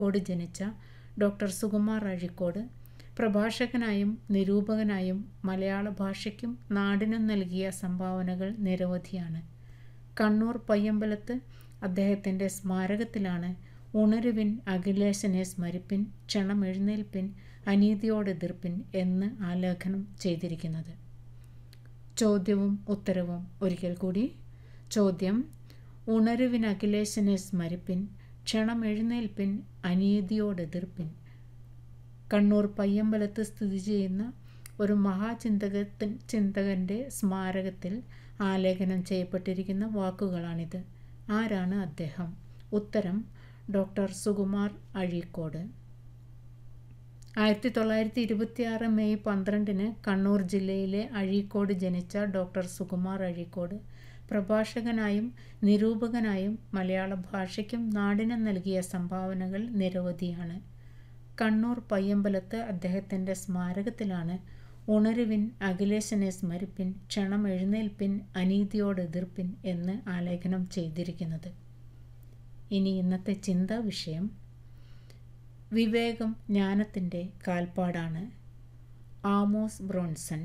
കോട് ജനിച്ച ഡോക്ടർ സുകുമാർ അഴീക്കോട് പ്രഭാഷകനായും നിരൂപകനായും മലയാള ഭാഷയ്ക്കും നാടിനും നൽകിയ സംഭാവനകൾ നിരവധിയാണ് കണ്ണൂർ പയ്യമ്പലത്ത് അദ്ദേഹത്തിൻ്റെ സ്മാരകത്തിലാണ് ഉണരുവിൻ അഖിലേശനെ സ്മരിപ്പിൻ ക്ഷണമെഴുന്നേൽപ്പിൻ അനീതിയോട് എതിർപ്പിൻ എന്ന് ആലേഖനം ചെയ്തിരിക്കുന്നത് ചോദ്യവും ഉത്തരവും ഒരിക്കൽ കൂടി ചോദ്യം ഉണരുവിൻ അഖിലേശനെ സ്മരിപ്പിൻ ക്ഷണമെഴുന്നേൽപ്പിൻ അനീതിയോട് എതിർപ്പിൻ കണ്ണൂർ പയ്യമ്പലത്ത് സ്ഥിതി ചെയ്യുന്ന ഒരു മഹാചിന്തകത്തിൻ ചിന്തകൻ്റെ സ്മാരകത്തിൽ ആലേഖനം ചെയ്യപ്പെട്ടിരിക്കുന്ന വാക്കുകളാണിത് ആരാണ് അദ്ദേഹം ഉത്തരം ഡോക്ടർ സുകുമാർ അഴീക്കോട് ആയിരത്തി തൊള്ളായിരത്തി ഇരുപത്തിയാറ് മെയ് പന്ത്രണ്ടിന് കണ്ണൂർ ജില്ലയിലെ അഴീക്കോട് ജനിച്ച ഡോക്ടർ സുകുമാർ അഴീക്കോട് പ്രഭാഷകനായും നിരൂപകനായും മലയാള ഭാഷയ്ക്കും നാടിനും നൽകിയ സംഭാവനകൾ നിരവധിയാണ് കണ്ണൂർ പയ്യമ്പലത്ത് അദ്ദേഹത്തിൻ്റെ സ്മാരകത്തിലാണ് ഉണരുവിൻ അഖിലേശനെ സ്മരിപ്പിൻ ക്ഷണം എഴുന്നേൽപ്പിൻ അനീതിയോട് എതിർപ്പിൻ എന്ന് ആലേഖനം ചെയ്തിരിക്കുന്നത് ഇനി ഇന്നത്തെ ചിന്താ വിഷയം വിവേകം ജ്ഞാനത്തിൻ്റെ കാൽപ്പാടാണ് ആമോസ് ബ്രോൺസൺ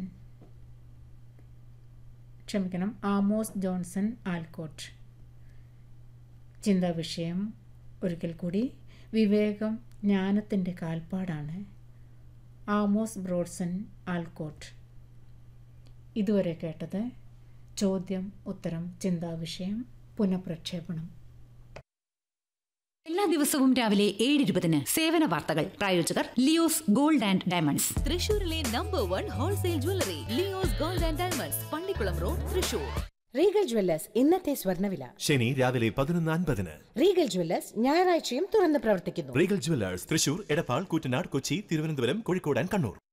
ക്ഷമിക്കണം ആമോസ് ജോൺസൺ ആൽക്കോട്ട് ചിന്താ വിഷയം ഒരിക്കൽ കൂടി വിവേകം ജ്ഞാനത്തിൻ്റെ കാൽപ്പാടാണ് ആമോസ് ബ്രോഡ്സൺ ആൽക്കോട്ട് ഇതുവരെ കേട്ടത് ചോദ്യം ഉത്തരം ചിന്താവിഷയം പുനഃപ്രക്ഷേപണം എല്ലാ ദിവസവും രാവിലെ ഏഴ് ഇരുപതിന് സേവന വാർത്തകൾ പ്രായോജകർ ലിയോസ് ഗോൾഡ് ആൻഡ് ഡയമണ്ട്സ് തൃശൂരിലെ number one wholesale jewellery Leo's gold and diamonds Pallikulam road Thrissur Regal jewellers ഇന്നത്തെ സ്വർണ്ണവില ശനി രാവിലെ പതിനൊന്ന് അൻപതിന് റീഗൽ ജ്വല്ലേഴ്സ് ഞായറാഴ്ചയും തുറന്ന് പ്രവർത്തിക്കുന്നു Regal jewellers Thrissur Edappal Koottanad Kochi Thiruvananthapuram Kozhikode and Kannur